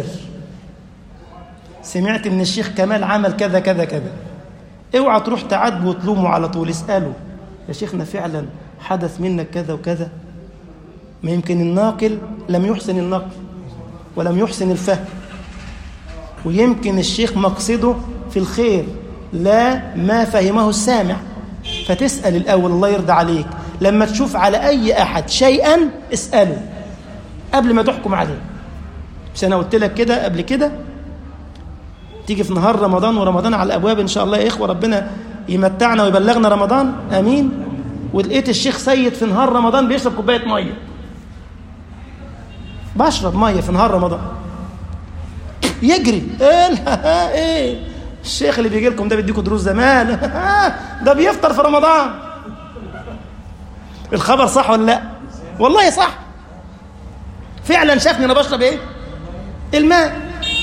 سمعت ان الشيخ كمال عمل كذا كذا كذا اوعى تروح تعاتبه وتلومه على طول اساله يا شيخنا فعلا حدث منك كذا وكذا ما يمكن الناقل لم يحسن النقل ولم يحسن الفهم ويمكن الشيخ مقصده في الخير لا ما فهمه السامع فتسأل الأول الله يرضى عليك لما تشوف على أي أحد شيئا اسأله قبل ما تحكم عليه مش أنا قلت لك كده قبل كده تيجي في نهار رمضان ورمضان على الابواب ان شاء الله يا اخوه ربنا يمتعنا ويبلغنا رمضان امين ولقيت الشيخ سيد في نهار رمضان بيشرب كوبايه ميه بشرب ميه في نهار رمضان يجري ايه ايه الشيخ اللي بيجي لكم ده بيديكم دروس زمان ده بيفطر في رمضان الخبر صح ولا لا والله صح فعلا شافني انا بشرب ايه الماء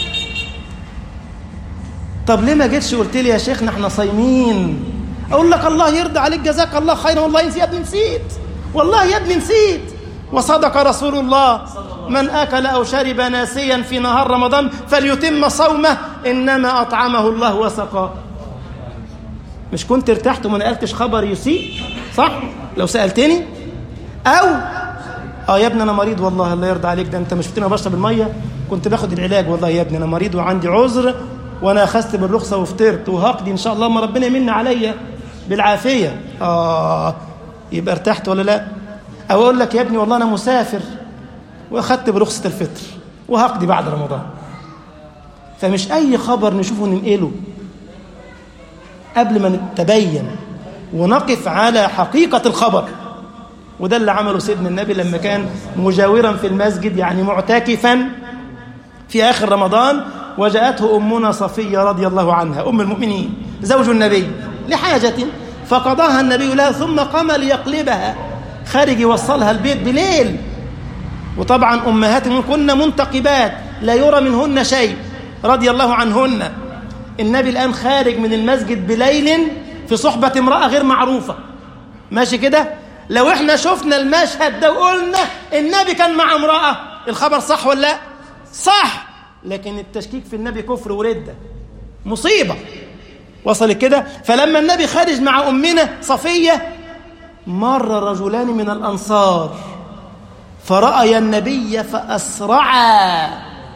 طب ليه ما جيتش قلت لي يا شيخنا احنا صايمين اقول لك الله يرضى عليك جزاك الله خيرا والله يا ابني نسيت والله يا ابني نسيت وصدق رسول الله من اكل او شرب ناسيا في نهار رمضان فليتم صومه انما اطعمه الله وسقاه مش كنت ارتحت وما نقلتش خبر يسيء صح لو سالتني او اه يا ابني انا مريض والله الله يرضى عليك ده انت مش شفتني بشرب الميه كنت باخد العلاج والله يا ابني انا مريض وعندي عذر وانا اخذت بالرخصه وفطرت وهقضي ان شاء الله ما ربنا يمن عليا بالعافيه اه يبقى ارتحت ولا لا او اقول لك يا ابني والله انا مسافر واخذت برخصه الفطر وهقضي بعد رمضان فمش اي خبر نشوفه ننقله قبل ما نتبين ونقف على حقيقه الخبر وده اللي عمله سيدنا النبي لما كان مجاورا في المسجد يعني معتكفا في آخر رمضان وجاءته أمنا صفية رضي الله عنها أم المؤمنين زوج النبي لحاجة فقضاها النبي لها ثم قام ليقلبها خارج يوصلها البيت بليل وطبعا أمهاتهم كن منتقبات لا يرى منهن شيء رضي الله عنهن النبي الآن خارج من المسجد بليل في صحبة امرأة غير معروفة ماشي كده لو احنا شفنا المشهد ده وقلنا النبي كان مع امرأة الخبر صح ولا لا صح لكن التشكيك في النبي كفر وردة مصيبة وصل كده فلما النبي خارج مع أمنا صفية مر رجلان من الأنصار فرأي النبي فأسرعا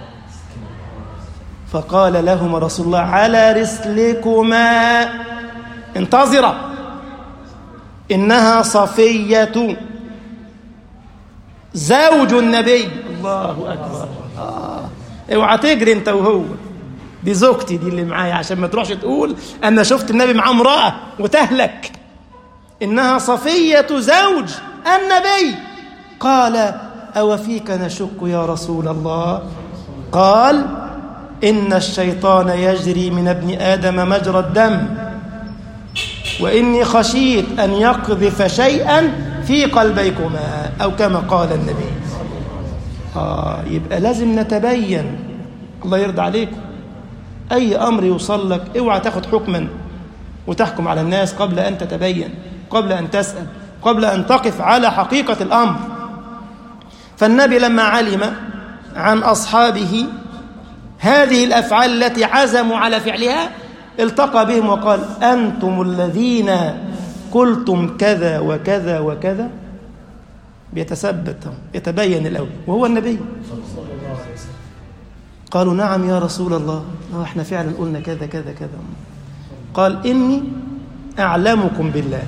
فقال لهما رسول الله على رسلكما انتظرا إنها صفية زوج النبي الله أكبر آه. اوعى تجري انت وهو دي زوجتي دي اللي معايا عشان ما تروحش تقول انا شفت النبي معاه امراه وتهلك انها صفيه زوج النبي قال او فيك نشك يا رسول الله قال ان الشيطان يجري من ابن ادم مجرى الدم واني خشيت ان يقذف شيئا في قلبيكما او كما قال النبي آه يبقى لازم نتبين الله يرضى عليكم أي أمر يوصل لك اوعى تاخد حكما وتحكم على الناس قبل أن تتبين قبل أن تسأل قبل أن تقف على حقيقة الأمر فالنبي لما علم عن أصحابه هذه الأفعال التي عزموا على فعلها التقى بهم وقال أنتم الذين قلتم كذا وكذا وكذا بيتثبت يتبين الأول وهو النبي قالوا نعم يا رسول الله آه احنا فعلا قلنا كذا كذا كذا قال إني أعلمكم بالله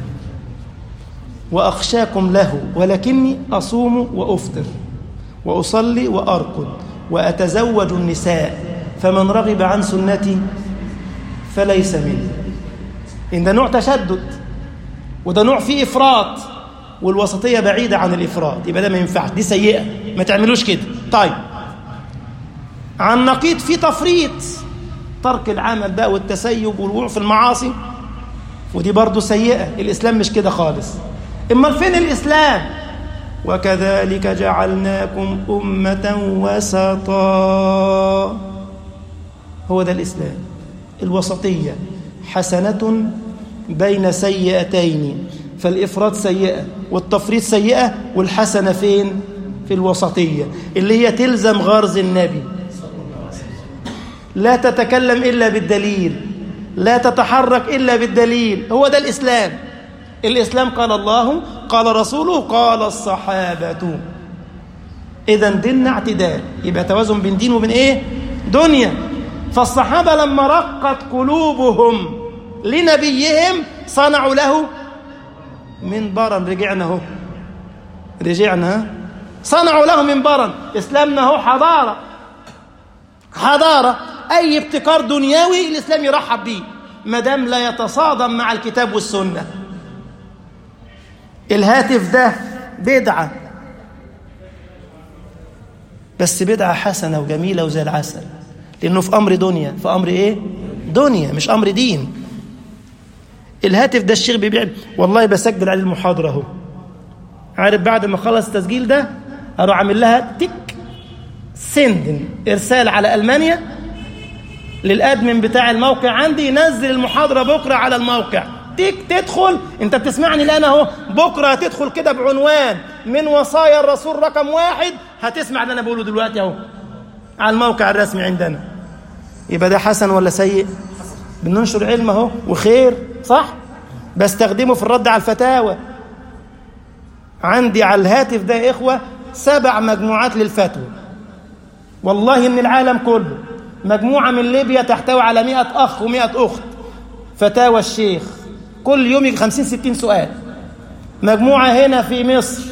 وأخشاكم له ولكني أصوم وأفطر وأصلي وأرقد وأتزوج النساء فمن رغب عن سنتي فليس مني إن ده نوع تشدد وده نوع فيه إفراط والوسطية بعيدة عن الإفراط يبقى ده ما ينفعش دي سيئة ما تعملوش كده طيب عن نقيض في تفريط ترك العمل بقى والتسيب والوقوع في المعاصي ودي برضه سيئة الإسلام مش كده خالص إما فين الإسلام وكذلك جعلناكم أمة وسطا هو ده الإسلام الوسطية حسنة بين سيئتين فالإفراط سيئة والتفريط سيئة والحسنة فين؟ في الوسطية اللي هي تلزم غرز النبي لا تتكلم إلا بالدليل لا تتحرك إلا بالدليل هو ده الإسلام الإسلام قال الله قال رسوله قال الصحابة إذا ديننا اعتدال يبقى توازن بين دين وبين إيه؟ دنيا فالصحابة لما رقت قلوبهم لنبيهم صنعوا له منبرا رجعنا اهو رجعنا صنعوا له منبرا اسلامنا اهو حضاره حضاره اي ابتكار دنيوي الاسلام يرحب به ما دام لا يتصادم مع الكتاب والسنه الهاتف ده بدعه بس بدعه حسنه وجميله وزي العسل لانه في امر دنيا في امر ايه دنيا مش امر دين الهاتف ده الشيخ بيبيع والله بسجل عليه المحاضرة اهو عارف بعد ما خلص التسجيل ده اروح عامل لها تك سند ارسال على المانيا للادمن بتاع الموقع عندي ينزل المحاضره بكره على الموقع تك تدخل انت بتسمعني الان اهو بكره هتدخل كده بعنوان من وصايا الرسول رقم واحد هتسمع اللي انا بقوله دلوقتي اهو على الموقع الرسمي عندنا يبقى ده حسن ولا سيء بننشر علم اهو وخير صح بستخدمه في الرد على الفتاوى عندي على الهاتف ده يا إخوة سبع مجموعات للفتوى والله من العالم كله مجموعة من ليبيا تحتوي على مئة أخ ومئة أخت فتاوى الشيخ كل يوم يجي خمسين ستين سؤال مجموعة هنا في مصر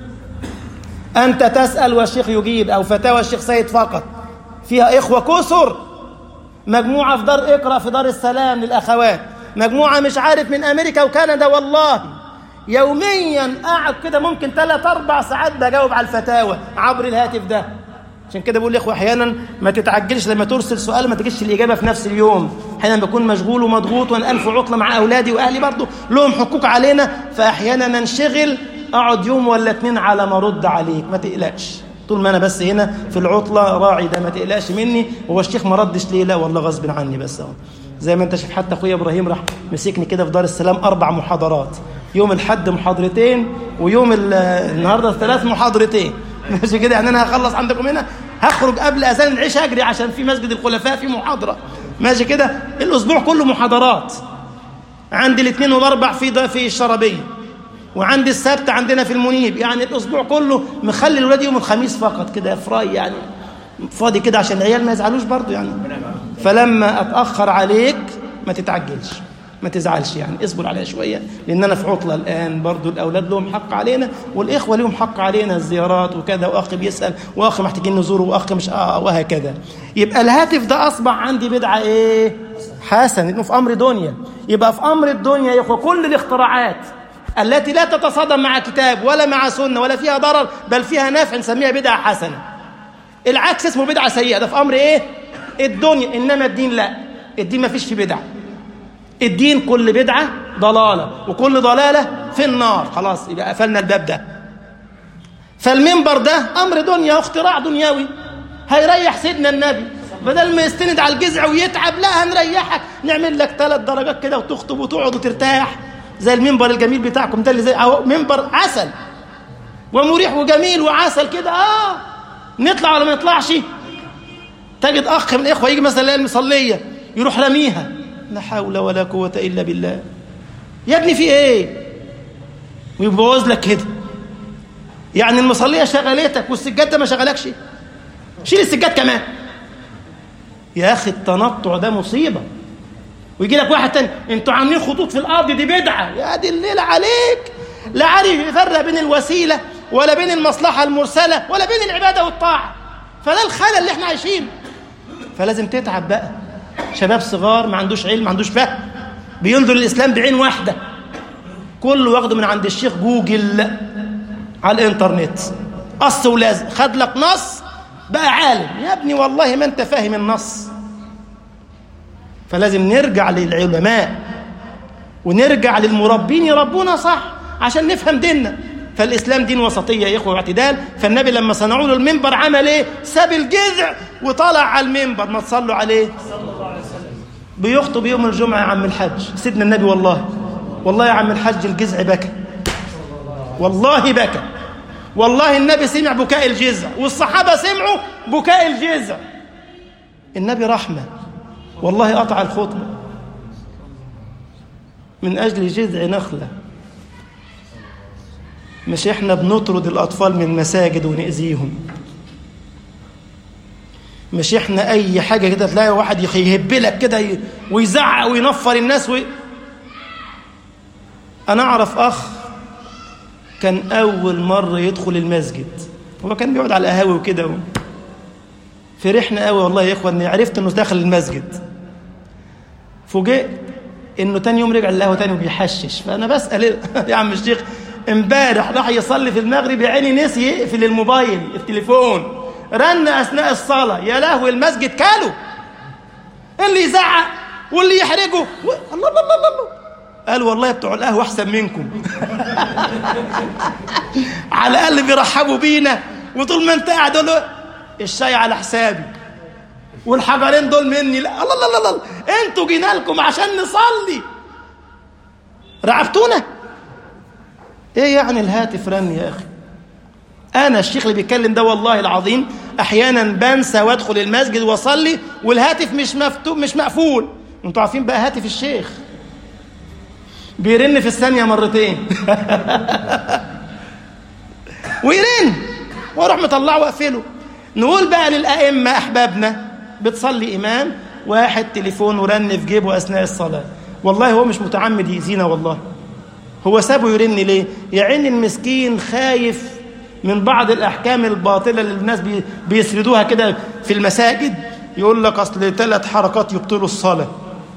أنت تسأل والشيخ يجيب أو فتاوى الشيخ سيد فقط فيها إخوة كسر مجموعة في دار اقرأ في دار السلام للأخوات مجموعة مش عارف من أمريكا وكندا والله يوميا قاعد كده ممكن ثلاث أربع ساعات بجاوب على الفتاوى عبر الهاتف ده عشان كده بقول لإخوة أحيانا ما تتعجلش لما ترسل سؤال ما تجيش الإجابة في نفس اليوم أحيانا بكون مشغول ومضغوط وأنا ألف عطلة مع أولادي وأهلي برضه لهم حقوق علينا فأحيانا ننشغل أقعد يوم ولا اتنين على ما أرد عليك ما تقلقش طول ما انا بس هنا في العطله راعي ده ما تقلقش مني هو الشيخ ما ردش ليه لا والله غصب عني بس اهو زي ما انت شايف حتى اخويا ابراهيم راح مسكني كده في دار السلام اربع محاضرات يوم الحد محاضرتين ويوم النهارده ثلاث محاضرتين ماشي كده يعني انا هخلص عندكم هنا هخرج قبل اذان العشاء اجري عشان في مسجد الخلفاء في محاضره ماشي كده الاسبوع كله محاضرات عندي الاثنين والاربع في في الشربيه وعندي السبت عندنا في المنيب يعني الاسبوع كله مخلي الولاد يوم الخميس فقط كده فراي يعني فاضي كده عشان العيال ما يزعلوش برضه يعني فلما اتاخر عليك ما تتعجلش ما تزعلش يعني اصبر عليها شويه لان انا في عطله الان برضه الاولاد لهم حق علينا والاخوه لهم حق علينا الزيارات وكذا واخ بيسال واخ محتاجين نزوره واخ مش اه وهكذا يبقى الهاتف ده اصبح عندي بدعه ايه حسن انه في امر دنيا يبقى في امر الدنيا يا اخوه كل الاختراعات التي لا تتصادم مع كتاب ولا مع سنة ولا فيها ضرر بل فيها نفع نسميها بدعة حسنة العكس اسمه بدعة سيئة ده في أمر إيه؟ الدنيا إنما الدين لا الدين ما فيش فيه بدعة الدين كل بدعة ضلالة وكل ضلالة في النار خلاص يبقى قفلنا الباب ده فالمنبر ده أمر دنيا واختراع دنيوي هيريح سيدنا النبي بدل ما يستند على الجذع ويتعب لا هنريحك نعمل لك ثلاث درجات كده وتخطب وتقعد وترتاح زي المنبر الجميل بتاعكم ده اللي زي منبر عسل ومريح وجميل وعسل كده اه نطلع ولا ما نطلعش تجد اخ من الاخوه يجي مثلا المصليه يروح رميها لا حول ولا قوه الا بالله يا ابني في ايه ويبوظ لك كده يعني المصليه شغلتك والسجاد ده ما شغلكش شيل السجاد كمان يا اخي التنطع ده مصيبه ويجي لك واحد تاني انتوا عاملين خطوط في الارض دي بدعه يا دي الليله عليك لا عارف يفرق بين الوسيله ولا بين المصلحه المرسله ولا بين العباده والطاعه فده الخلل اللي احنا عايشينه فلازم تتعب بقى شباب صغار ما عندوش علم ما عندوش فهم بينظر الاسلام بعين واحده كله واخده من عند الشيخ جوجل على الانترنت قص ولازم خد لك نص بقى عالم يا ابني والله ما انت فاهم النص فلازم نرجع للعلماء ونرجع للمربين يربونا صح عشان نفهم ديننا فالإسلام دين وسطية يا إخوة واعتدال فالنبي لما صنعوا له المنبر عمل إيه ساب الجذع وطلع على المنبر ما تصلوا عليه بيخطب يوم الجمعة يا عم الحج سيدنا النبي والله والله يا عم الحج الجذع بكى والله بكى والله النبي سمع بكاء الجذع والصحابة سمعوا بكاء الجذع النبي رحمة والله قطع الخطبة من أجل جذع نخلة مش احنا بنطرد الأطفال من المساجد ونأذيهم مش احنا أي حاجة كده تلاقي واحد يهب لك كده ويزعق وينفر الناس وي... أنا أعرف أخ كان أول مرة يدخل المسجد هو كان بيقعد على القهاوي وكده و... فرحنا قوي والله يا إخوة إني عرفت إنه داخل المسجد فوجئت انه تاني يوم رجع القهوه تاني وبيحشش فانا بسال يا عم الشيخ امبارح راح يصلي في المغرب يا عيني نسي يقفل الموبايل التليفون رن اثناء الصلاه يا لهوي المسجد كاله اللي يزعق واللي يحرجه و... الله الله الله الله قال والله بتوع القهوة أحسن منكم على الأقل بيرحبوا بينا وطول ما أنت قاعد أقول له الشاي على حسابي والحجرين دول مني لا الله الله الله, الله. انتوا جينا لكم عشان نصلي رعبتونا ايه يعني الهاتف رن يا اخي انا الشيخ اللي بيتكلم ده والله العظيم احيانا بنسى وادخل المسجد واصلي والهاتف مش مفتوح مش مقفول انتوا عارفين بقى هاتف الشيخ بيرن في الثانيه مرتين ويرن واروح مطلعه واقفله نقول بقى للائمه احبابنا بتصلي امام واحد تليفون ورن في جيبه اثناء الصلاه والله هو مش متعمد يأذينا والله هو سابه يرن ليه يا عين المسكين خايف من بعض الأحكام الباطلة اللي الناس بي بيسردوها كده في المساجد يقول لك أصل ثلاث حركات يبطلوا الصلاة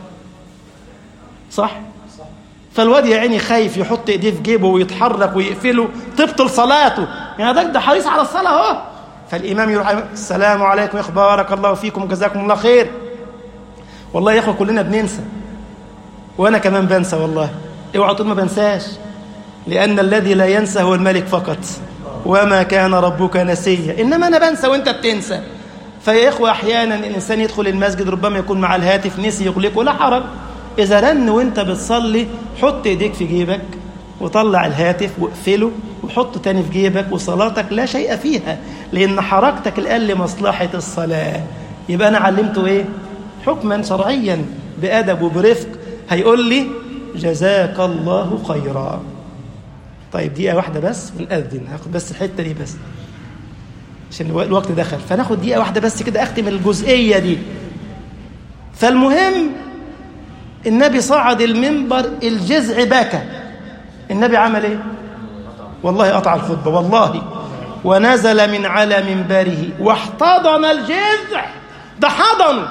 صح؟ فالواد يا عيني خايف يحط ايديه في جيبه ويتحرك ويقفله تبطل صلاته يعني ده ده حريص على الصلاة اهو فالإمام يروح السلام عليكم بارك الله فيكم جزاكم الله خير والله يا اخوة كلنا بننسى وأنا كمان بنسى والله اوعى تقول ما بنساش لأن الذي لا ينسى هو الملك فقط وما كان ربك نسيا إنما أنا بنسى وأنت بتنسى فيا إخوة أحيانا الإنسان يدخل المسجد ربما يكون مع الهاتف نسي يغلقه لا حرج إذا رن وأنت بتصلي حط إيديك في جيبك وطلع الهاتف واقفله وحطه تاني في جيبك وصلاتك لا شيء فيها لأن حركتك الآن لمصلحة الصلاة يبقى أنا علمته إيه؟ حكما شرعيا بأدب وبرفق هيقول لي جزاك الله خيرا طيب دقيقة واحدة بس ونأذن هاخد بس الحتة دي بس عشان الوقت دخل فناخد دقيقة واحدة بس كده أختم الجزئية دي فالمهم النبي صعد المنبر الجزع بكى النبي عمل ايه والله قطع الخطبة والله ونزل من على منبره واحتضن الجذع ده حضنه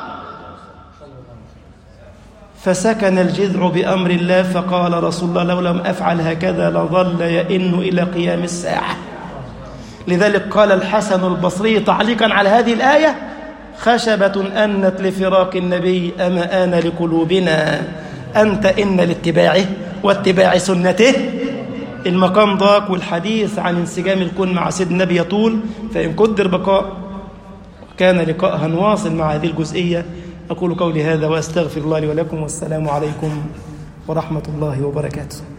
فسكن الجذع بأمر الله فقال رسول الله لو لم أفعل هكذا لظل يئن إلى قيام الساعة لذلك قال الحسن البصري تعليقا على هذه الآية خشبة أنت لفراق النبي أما آن لقلوبنا أنت إن لاتباعه واتباع سنته المقام ضاق والحديث عن انسجام الكون مع سيد النبي يطول فإن قدر بقاء كان لقاء واصل مع هذه الجزئية أقول قولي هذا وأستغفر الله لي ولكم والسلام عليكم ورحمة الله وبركاته